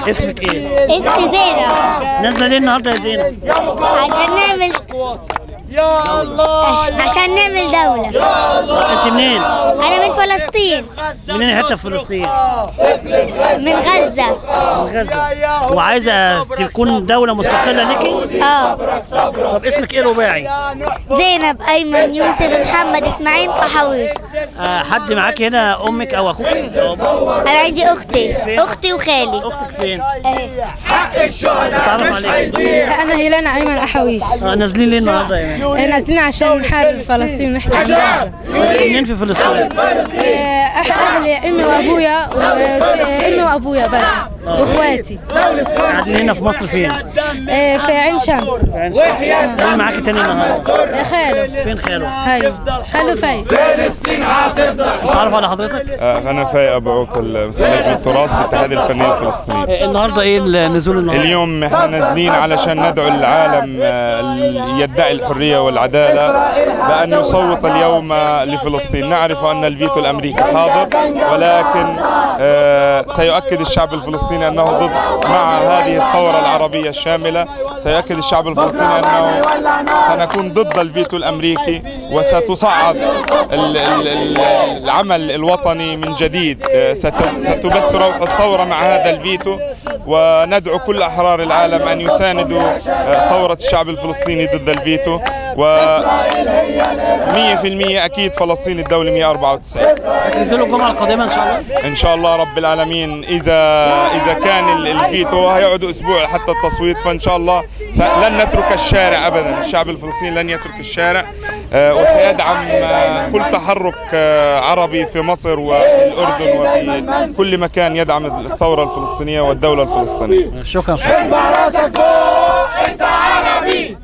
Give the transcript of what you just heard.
اسمك ايه؟ اسمي زينب نازله ليه النهارده يا زينب؟ عشان نعمل يا الله عشان نعمل دولة انت منين؟ أنا من فلسطين منين حته في فلسطين؟ من غزة من غزه وعايزه تكون دوله مستقله ليكي؟ اه طب اسمك ايه رباعي؟ زينب أيمن يوسف محمد إسماعيل قحويش آه حد معاكي هنا امك او اخوك أو أبوك؟ أنا عندي أختي أختي وخالي اختك فين؟ أهي. اتعرف عليك أنا هيلانا أيمن أحاويش آه نازلين ليه النهارده يا مان؟ نازلين عشان نحارب فلسطين ونحكي عن غزة انت منين في فلسطين؟ آه، أح- أهلي أمي وأبويا و- أمي وأبويا بس وإخواتي قاعدين هنا في مصر فين؟ آه، في عين شمس مين معاكي تاني النهارده؟ آه، خاله فين خاله؟ هاي خاله فاي اتعرف على حضرتك؟ آه، أنا فاي أبو عوكل مسؤول التراث بالاتحاد الفني الفلسطيني آه، النهارده ايه النزول النهارده؟ اليوم احنا نازلين علشان ندعو العالم آه، اللي يدعي الحرية والعدالة بأن يصوت اليوم لفلسطين نعرف أن الفيتو الأمريكي حاضر ولكن آه، سيؤكد الشعب الفلسطيني أنه ضد مع هذه الثورة العربية الشاملة سيؤكد الشعب الفلسطيني أنه سنكون ضد الفيتو الأمريكي وستصعد ال- ال- ال- العمل الوطني من جديد آه، ست- ستبث روح الثورة مع هذا الفيتو وندعو كل أحرار العالم أن يساندوا آه، ثورة الشعب الفلسطيني ضد الفيتو و 100% أكيد فلسطين الدولة 194 هتنزلوا الجمعه القادمه ان شاء الله؟ ان شاء الله رب العالمين اذا اذا كان ال- الفيتو هيقعدوا اسبوع حتى التصويت فان شاء الله س- لن نترك الشارع ابدا الشعب الفلسطيني لن يترك الشارع آه، وسيدعم آه، كل تحرك آه، عربي في مصر وفي الاردن وفي كل مكان يدعم الثوره الفلسطينيه والدوله الفلسطينيه شكرا شكرا راسك فوق انت عربي